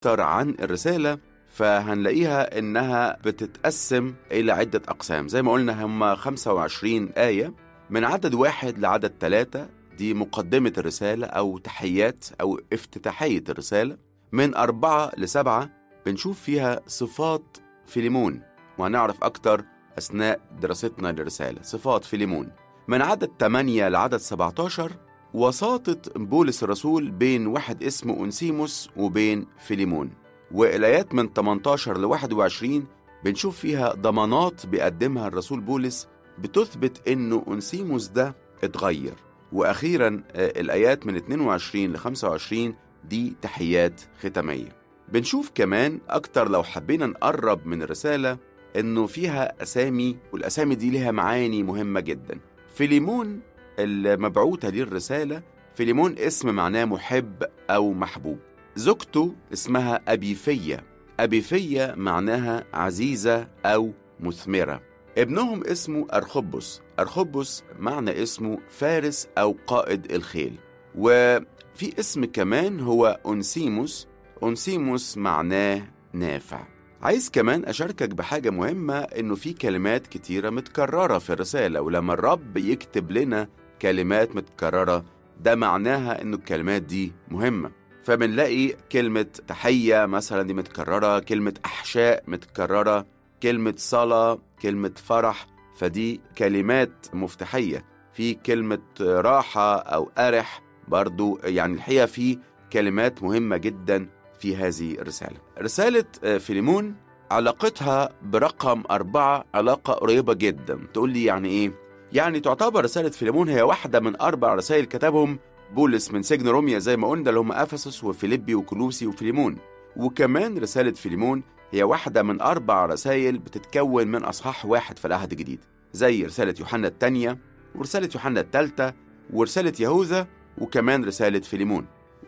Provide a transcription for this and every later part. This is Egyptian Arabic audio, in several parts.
أكتر عن الرسالة فهنلاقيها إنها بتتقسم إلى عدة أقسام زي ما قلنا هم 25 آية من عدد واحد لعدد ثلاثة دي مقدمة الرسالة أو تحيات أو افتتاحية الرسالة من أربعة لسبعة بنشوف فيها صفات فيليمون وهنعرف أكتر أثناء دراستنا للرسالة صفات فيليمون من عدد 8 لعدد 17 وساطة بولس الرسول بين واحد اسمه أنسيموس وبين فيليمون والآيات من 18 ل 21 بنشوف فيها ضمانات بيقدمها الرسول بولس بتثبت إنه أنسيموس ده اتغير وأخيرا الآيات من 22 ل 25 دي تحيات ختامية بنشوف كمان أكتر لو حبينا نقرب من الرسالة إنه فيها أسامي والأسامي دي لها معاني مهمة جدا فيليمون المبعوثة ليه الرسالة فيليمون اسم معناه محب أو محبوب زوجته اسمها أبيفية أبيفية معناها عزيزة أو مثمرة ابنهم اسمه أرخبس أرخبس معنى اسمه فارس أو قائد الخيل وفي اسم كمان هو أنسيموس أنسيموس معناه نافع عايز كمان أشاركك بحاجة مهمة إنه في كلمات كتيرة متكررة في الرسالة ولما الرب يكتب لنا كلمات متكررة ده معناها إنه الكلمات دي مهمة فبنلاقي كلمة تحية مثلا دي متكررة كلمة أحشاء متكررة كلمة صلاة كلمة فرح فدي كلمات مفتاحية في كلمة راحة أو أرح برضو يعني الحقيقة في كلمات مهمة جدا في هذه الرسالة رسالة فيليمون علاقتها برقم أربعة علاقة قريبة جدا تقول لي يعني إيه؟ يعني تعتبر رسالة فيليمون هي واحدة من أربع رسائل كتبهم بولس من سجن روميا زي ما قلنا اللي هم أفسس وفيليبي وكلوسي وفيليمون وكمان رسالة فيليمون هي واحدة من أربع رسائل بتتكون من أصحاح واحد في العهد الجديد زي رسالة يوحنا الثانية ورسالة يوحنا الثالثة ورسالة يهوذا وكمان رسالة فيليمون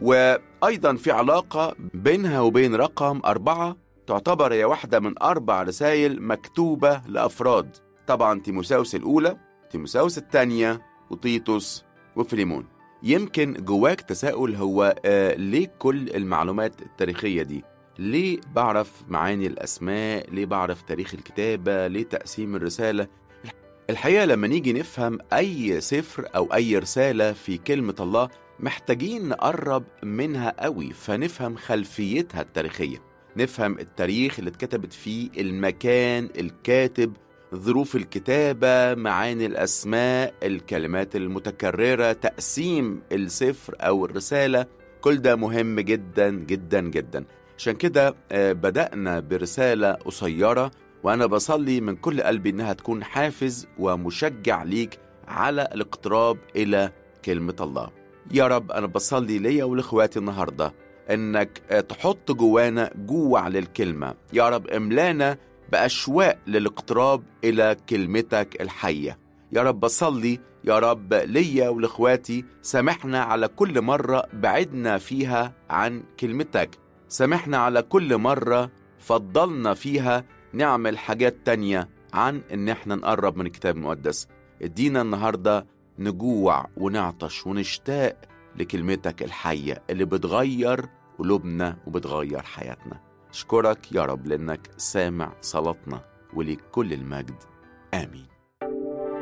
وأيضا في علاقة بينها وبين رقم أربعة تعتبر هي واحدة من أربع رسائل مكتوبة لأفراد طبعا تيموساوس الأولى تيموساوس الثانية وتيتوس وفيليمون يمكن جواك تساؤل هو آه ليه كل المعلومات التاريخية دي ليه بعرف معاني الأسماء ليه بعرف تاريخ الكتابة ليه تقسيم الرسالة الحقيقة لما نيجي نفهم أي سفر أو أي رسالة في كلمة الله محتاجين نقرب منها قوي فنفهم خلفيتها التاريخية نفهم التاريخ اللي اتكتبت فيه المكان الكاتب ظروف الكتابة معاني الأسماء الكلمات المتكررة تقسيم السفر أو الرسالة كل ده مهم جدا جدا جدا عشان كده بدأنا برسالة قصيرة وأنا بصلي من كل قلبي إنها تكون حافز ومشجع ليك على الاقتراب إلى كلمة الله يا رب أنا بصلي ليا ولإخواتي النهاردة إنك تحط جوانا جوع للكلمة يا رب املانا بأشواق للاقتراب إلى كلمتك الحية يا رب بصلي يا رب ليا ولإخواتي سامحنا على كل مرة بعدنا فيها عن كلمتك سامحنا على كل مرة فضلنا فيها نعمل حاجات تانية عن إن احنا نقرب من الكتاب المقدس ادينا النهاردة نجوع ونعطش ونشتاق لكلمتك الحية اللي بتغير قلوبنا وبتغير حياتنا اشكرك يا رب لانك سامع صلاتنا وليك كل المجد امين